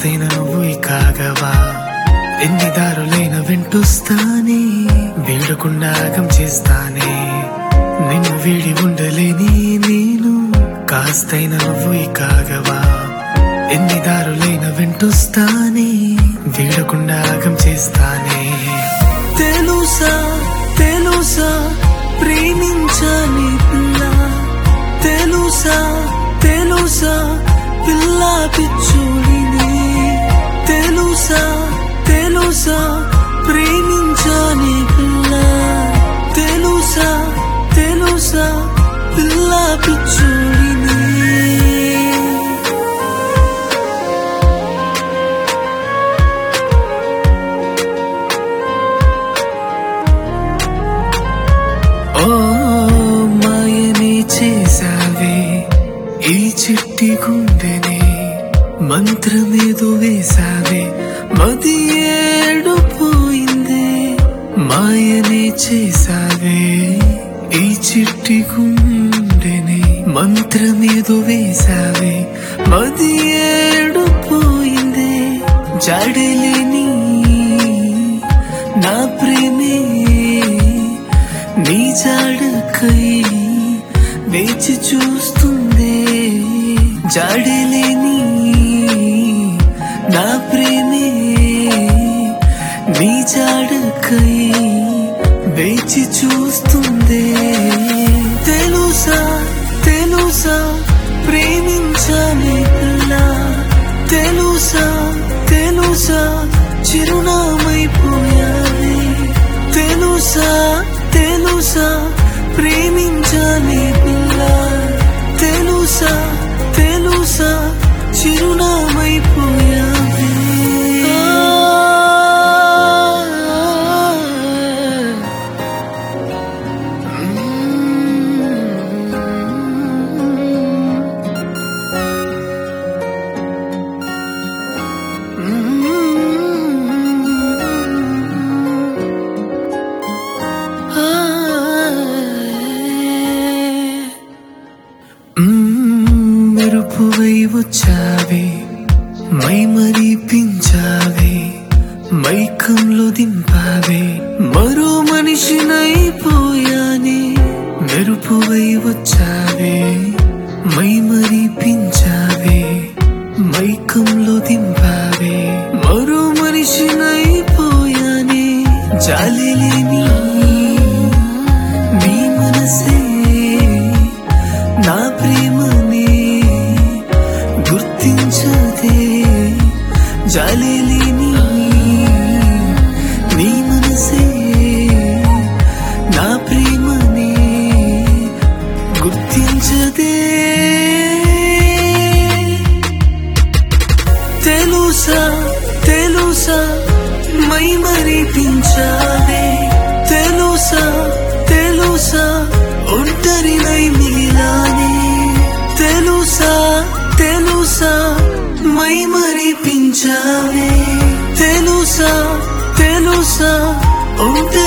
కాస్తైన నువ్వు కాగవా ఎన్ని దారులైన వింటూస్తానే వీడకుండా ఆగం చేస్తానే నిన్ను వీడి ఉండలేని నేను కాస్తైన నువ్వు కాగవా ఎన్ని దారులైన వింటూస్తానే వీడకుండా ఆగం చేస్తానే తెలుసా తెలుసా ప్రేమించని పిల్ల తెలుసా తెలుసా పిల్ల పిచ్చుడిని తెలుసా తెలుసా ప్రేమించని పిల్ల తెలుసా తెలుసా పిల్ల పిచ్చుడిని ఓ మాయనే చేసావే ఈ చిట్టి గుండెనే మంత్రమేదో వేసావే మది ఏడుపోయిందే మాయనే చేసావే ఈ చిట్టి గుండెనే మంత్రమేదో వేసావే మది ఏడుపోయిందే జాడలేని నా ప్రేమే నీ జాడకై వేచి చూస్తుందే జాడలేని నా ప్రేమే నీ జాడకై వేచి చూస్తుందే తెలుసా తెలుసా ప్రేమించని పిల్ల తెలుసా తెలుసా చిరునామైపోయావే తెలుసా తెలుసా ప్రేమించని పిల్ల తెలుసా తెలుసా చిరునామైపోయావే మెరుపువై వచ్చావే మై మరీ పించావే మైకంలో దింపావే మరో మనిషినైపోయానే మెరుపువై వచ్చావే మై మరీ పించావే మైకంలో దింపావే మరో మనిషినైపోయానే జాలి లేని నీ మనసే నా ప్రేమనే గుర్తించదే జాలేని నీ మనసే నా ప్రేమనే గుర్తించదే తెలుసా తెలుసా మై మరిపించావే తెలుసా తెలుసా ఒంటరినై మిగిలానే తెలుసా తెలుసా మై మరిపించావే తెలుసా తెలుసా ఒంటరి